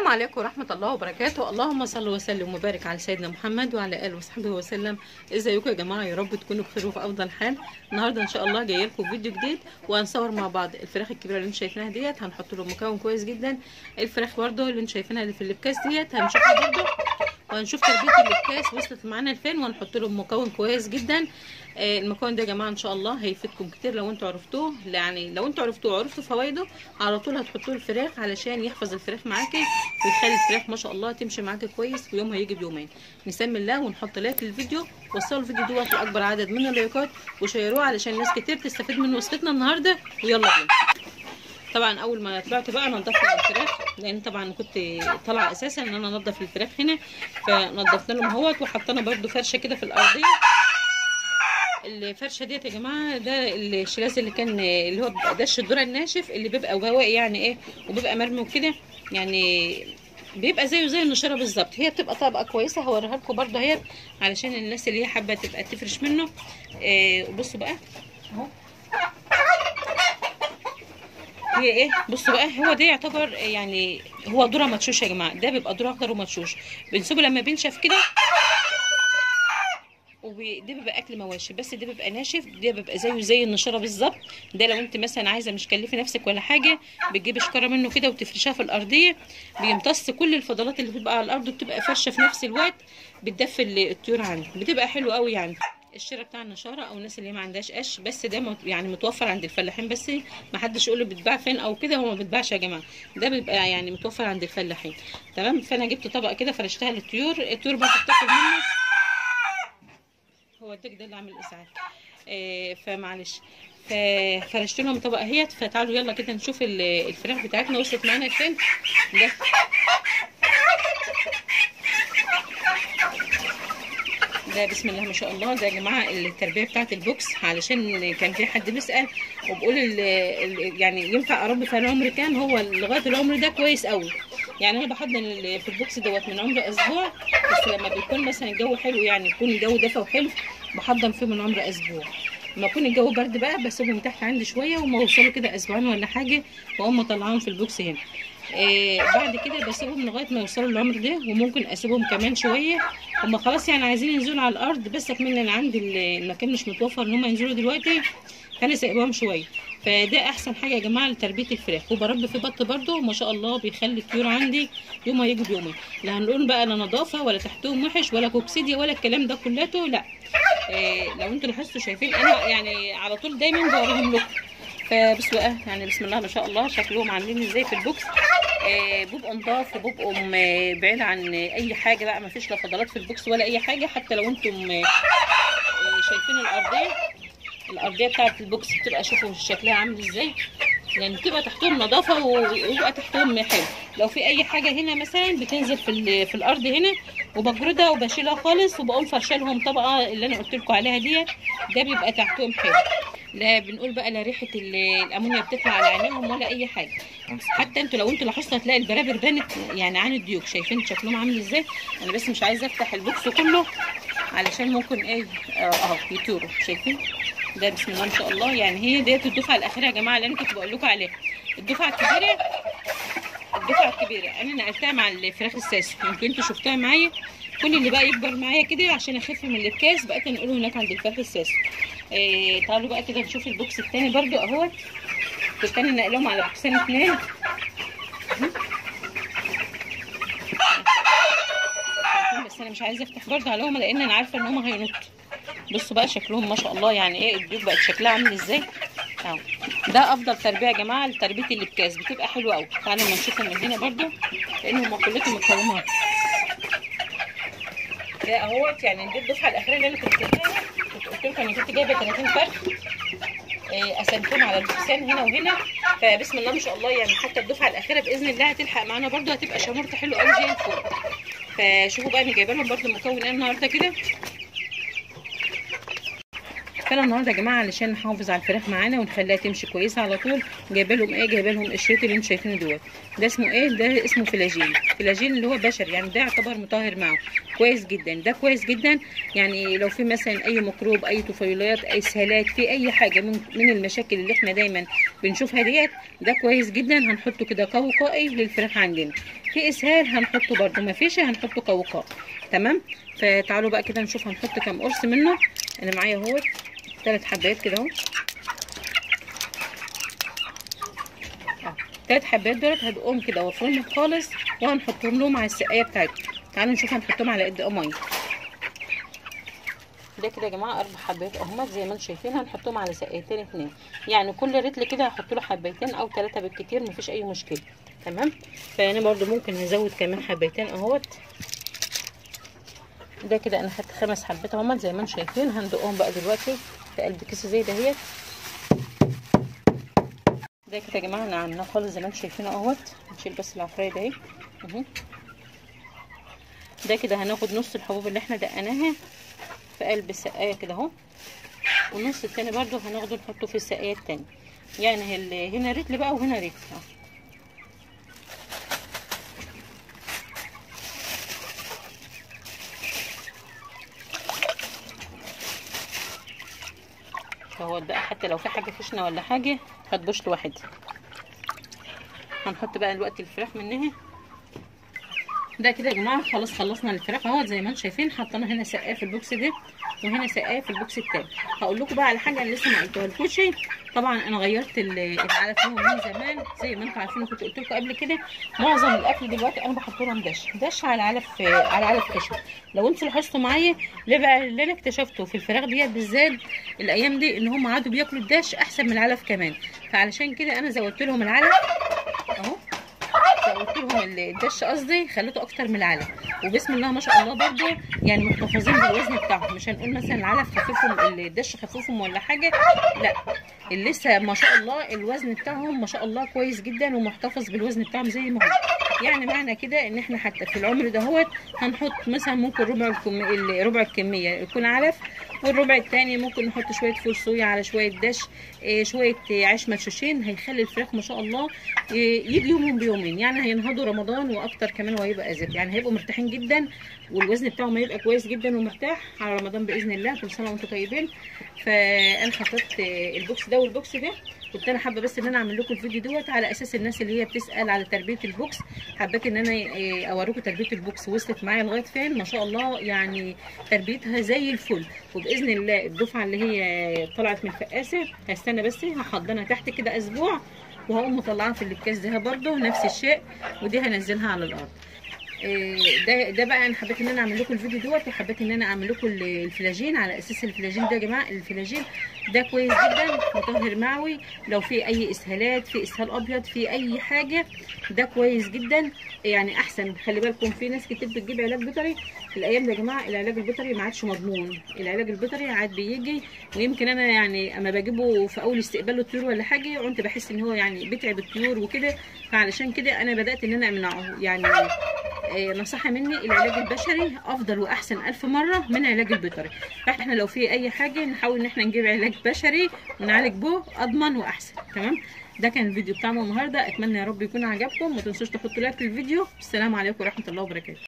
عليكم ورحمة الله وبركاته اللهم صل وسلم وبارك على سيدنا محمد وعلى آله وصحبه وسلم ازيكم يا جماعة يا رب تكونوا بخير وفي أفضل حال النهاردة إن شاء الله جاية لكم فيديو جديد وهنصور مع بعض الفراخ الكبيرة اللي انتم شايفينها ديت هنحط له مكون كويس جدا الفراخ برضه اللي انتم شايفينها اللي في الابكاس ديت هنشوفها برضه وهنشوف تربية الابكاس وصلت معانا لفين وهنحط له مكون كويس جدا آه، المكون ده يا جماعه ان شاء الله هيفيدكم كتير لو انتوا عرفتوه يعني لو انتوا عرفتوه وعرفتوا فوائده على طول هتحطوه الفراخ علشان يحفظ الفراخ معاكي ويخلي الفراخ ما شاء الله تمشي معاكي كويس ويوم هيجي بيومين نسمي الله ونحط لايك للفيديو وصلوا الفيديو دوت لاكبر عدد من اللايكات وشيروه علشان ناس كتير تستفيد من وصفتنا النهارده ويلا بينا طبعا اول ما طلعت بقى نضفت الفراخ لان طبعا كنت طالعه اساسا ان انا انضف الفراخ هنا فنضفنا لهم اهوت وحطينا برده فرشه كده في الارضيه الفرشه ديت يا جماعه ده الشلاز اللي كان اللي هو ده الشدوره الناشف اللي بيبقى هوائي يعني ايه وبيبقى مرمي وكده يعني بيبقى زيه زي النشاره بالظبط هي بتبقى طبقه كويسه هوريها لكم برده اهيت علشان الناس اللي هي حابه تبقى تفرش منه إيه بصوا بقى اهو هي ايه بصوا بقى هو ده يعتبر يعني هو ذره مدشوش يا جماعه ده بيبقى ذره اخضر ومدشوش بنسيبه لما بينشف كده وده بيبقى اكل مواشي بس ده بيبقى ناشف ده بيبقى زيه زي النشاره بالظبط ده لو انت مثلا عايزه مش كلفي نفسك ولا حاجه بتجيبي شكاره منه كده وتفرشها في الارضيه بيمتص كل الفضلات اللي بتبقى على الارض وبتبقى فرشه في نفس الوقت بتدفي الطيور عندك بتبقى حلوه قوي يعني الشراء بتاع النشاره او الناس اللي ما عندهاش قش بس ده يعني متوفر عند الفلاحين بس ما حدش يقول له بيتباع فين او كده هو ما بيتباعش يا جماعه ده بيبقى يعني متوفر عند الفلاحين تمام فانا جبت طبق كده فرشتها للطيور الطيور برضه بتاكل منه هو الدك ده اللي عامل اسعاف آه فمعلش ففرشت لهم طبق اهيت فتعالوا يلا كده نشوف الفراخ بتاعتنا وصلت معانا لفين ده ده بسم الله ما شاء الله ده يا جماعه التربيه بتاعه البوكس علشان كان في حد بيسال وبقول يعني ينفع اربي في العمر كام هو لغايه العمر ده كويس قوي يعني انا بحضن في البوكس دوت من عمر اسبوع بس لما بيكون مثلا الجو حلو يعني يكون الجو دفى وحلو بحضن فيه من عمر اسبوع لما يكون الجو برد بقى بسيبهم تحت عندي شويه وما يوصلوا كده اسبوعين ولا حاجه واقوم مطلعاهم في البوكس هنا آه بعد كده بسيبهم لغايه ما يوصلوا العمر ده وممكن اسيبهم كمان شويه هم خلاص يعني عايزين ينزلوا على الارض بس كمان انا عندي المكان مش متوفر ان هم ينزلوا دلوقتي فانا سايباهم شويه فده احسن حاجه يا جماعه لتربيه الفراخ وبربي في بط برده ما شاء الله بيخلي الطيور عندي يوم ما يجوا بيومين لا هنقول بقى لا نظافه ولا تحتهم وحش ولا كوكسيديا ولا الكلام ده كلته لا إيه لو انتوا لاحظتوا شايفين انا يعني على طول دايما بوريهم لكم فبس بقى يعني بسم الله ما شاء الله شكلهم عاملين ازاي في البوكس آه بيبقوا نضاف وبيبقوا بعيد عن اي حاجه بقى ما فيش لا فضلات في البوكس ولا اي حاجه حتى لو انتم آه شايفين الارضيه الارضيه بتاعت البوكس بتبقى شوفوا شكلها عامل ازاي يعني بتبقى تحتهم نظافه ويبقى تحتهم حلو لو في اي حاجه هنا مثلا بتنزل في في الارض هنا وبجردها وبشيلها خالص وبقوم فرشه لهم طبقه اللي انا قلت لكم عليها ديت ده بيبقى تحتهم حلو لا بنقول بقى لا ريحه الامونيا بتطلع على عينيهم ولا اي حاجه حتى انتوا لو انتوا لاحظتوا هتلاقي البرابر بانت يعني عن الديوك شايفين شكلهم عامل ازاي انا بس مش عايزه افتح البوكس كله علشان ممكن ايه اهو يطيروا شايفين ده بسم الله ما شاء الله يعني هي ديت الدفعه الاخيره يا جماعه اللي انا كنت بقول لكم عليها الدفعه الكبيره الدفعه الكبيره انا نقلتها مع الفراخ الساسو يمكن انتوا شفتوها معايا كل اللي بقى يكبر معايا كده عشان اخف من الكاس بقيت انقله هناك عند الفراخ الساسو إيه تعالوا بقى كده نشوف البوكس التاني برضو اهوت كنت انا نقلهم على بوكسين اتنين بس انا مش عايزه افتح برضو عليهم لان انا عارفه ان هم هينطوا بصوا بقى شكلهم ما شاء الله يعني ايه الديوك بقت شكلها عامل ازاي اهو ده افضل تربيه يا جماعه لتربيه الابكاس بتبقى حلوه قوي تعالوا ما نشوفهم من هنا برضو لانهم كلهم متكومات ده اهوت يعني دي الدفعه الاخيره اللي انا كنت جايباها كنت قلت لكم انا كنت جايبه 30 فرد قسمتهم على البوكسان هنا وهنا فبسم الله ما شاء الله يعني حتى الدفعه الاخيره باذن الله هتلحق معانا برضو هتبقى شمورته حلوه قوي زي الفل فشوفوا بقى انا جايبه لهم برضو المكون ايه النهارده كده فانا النهارده يا جماعه علشان نحافظ على الفراخ معانا ونخليها تمشي كويسه على طول جايبه لهم ايه جايبه لهم الشريط اللي انتم شايفينه دوت ده اسمه ايه ده اسمه فلاجيل فلاجيل اللي هو بشر يعني ده يعتبر مطهر معه كويس جدا ده كويس جدا يعني لو في مثلا اي ميكروب اي طفيليات اي اسهالات في اي حاجه من من المشاكل اللي احنا دايما بنشوفها ديت ده كويس جدا هنحطه كده قوقائي للفراخ عندنا في اسهال هنحطه برده ما فيش هنحطه قوقاء تمام فتعالوا بقى كده نشوف هنحط كام قرص منه انا معايا اهوت ثلاث حبات كده اهو ثلاث حبات دولت هدقهم كده وافرمهم خالص وهنحطهم لهم على السقايه بتاعتهم تعالوا نشوف هنحطهم على قد ايه ميه ده كده يا جماعه اربع حبات اهمت زي ما انتم شايفين هنحطهم على سقايتين اتنين يعني كل رتل كده هحط له حبايتين او ثلاثه بالكتير مفيش اي مشكله تمام فانا برده ممكن هزود كمان حبايتين اهوت ده كده انا خدت خمس حبات اهمت زي ما انتم شايفين هندقهم بقى دلوقتي في قلب كيس زي دهيت ده كده يا جماعه نعملناه خالص زي ما انتم شايفين اهوت نشيل بس العفرايه ده اهي اهو ده كده هناخد نص الحبوب اللي احنا دقناها في قلب السقايه كده اهو والنص التاني برده هناخده نحطه في السقايه التانية يعني هنا رتل بقى وهنا رتل اهو فهو بقى حتى لو في حاجه خشنه ولا حاجه هتبوش لوحدها هنحط بقى دلوقتي الفراخ منها ده كده يا جماعه خلاص خلصنا الفراخ اهوت زي ما انتم شايفين حطينا هنا سقايه في البوكس ده وهنا سقايه في البوكس التاني هقول لكم بقى على حاجه اللي لسه ما قلتهالكوش طبعا انا غيرت العلف هو من زمان زي ما انتم عارفين كنت قلت لكم قبل كده معظم الاكل دلوقتي انا بحط لهم دش دش على علف على علف خشب لو انتوا لاحظتوا معايا اللي بقى اللي انا اكتشفته في الفراخ ديت بالذات الايام دي ان هم عادوا بياكلوا الدش احسن من العلف كمان فعلشان كده انا زودت لهم العلف اهو زودت لهم الدش قصدي خليته اكتر من العلف وبسم الله ما شاء الله برده يعني محتفظين بالوزن بتاعهم مش هنقول مثلا العلف خفيفهم الدش خفيفهم ولا حاجه لا اللي لسه ما شاء الله الوزن بتاعهم ما شاء الله كويس جدا ومحتفظ بالوزن بتاعهم زي ما هو يعني معنى كده ان احنا حتى في العمر دهوت هنحط مثلا ممكن ربع الكم... ربع الكميه يكون علف والربع الثاني ممكن نحط شويه فول صويا على شويه دش إيه شويه عيش مدشوشين هيخلي الفراخ ما شاء الله إيه يجي يومهم بيومين يعني هينهضوا رمضان واكتر كمان وهيبقى ازيد يعني هيبقوا مرتاحين جدا والوزن بتاعهم هيبقى كويس جدا ومرتاح على رمضان باذن الله كل سنه وانتم طيبين فانا حطيت البوكس ده والبوكس ده كنت انا حابه بس ان انا اعمل لكم الفيديو دوت على اساس الناس اللي هي بتسال على تربيه البوكس حبيت ان انا اوريكم تربيه البوكس وصلت معايا لغايه فين ما شاء الله يعني تربيتها زي الفل وباذن الله الدفعه اللي هي طلعت من الفقاسه هستنى بس هحضنها تحت كده اسبوع وهقوم مطلعاها في الاكياس ده برده نفس الشيء ودي هنزلها على الارض ده ده بقى انا حبيت ان انا اعمل لكم الفيديو دوت وحبيت ان انا اعمل لكم الفلاجين على اساس الفلاجين ده يا جماعه الفلاجين ده كويس جدا مطهر معوي لو في اي اسهالات في اسهال ابيض في اي حاجه ده كويس جدا يعني احسن خلي بالكم في ناس كتير بتجيب علاج بيطري الايام ده يا جماعه العلاج البيطري ما عادش مضمون العلاج البيطري عاد بيجي ويمكن انا يعني اما بجيبه في اول استقبال للطيور ولا حاجه كنت بحس ان هو يعني بيتعب الطيور وكده فعلشان كده انا بدات ان انا امنعه يعني نصيحة مني العلاج البشري أفضل وأحسن ألف مرة من العلاج البيطري فإحنا لو في أي حاجة نحاول إن إحنا نجيب علاج بشري ونعالج به أضمن وأحسن تمام ده كان الفيديو بتاعنا النهارده اتمنى يا رب يكون عجبكم ما تنسوش تحطوا لايك للفيديو السلام عليكم ورحمه الله وبركاته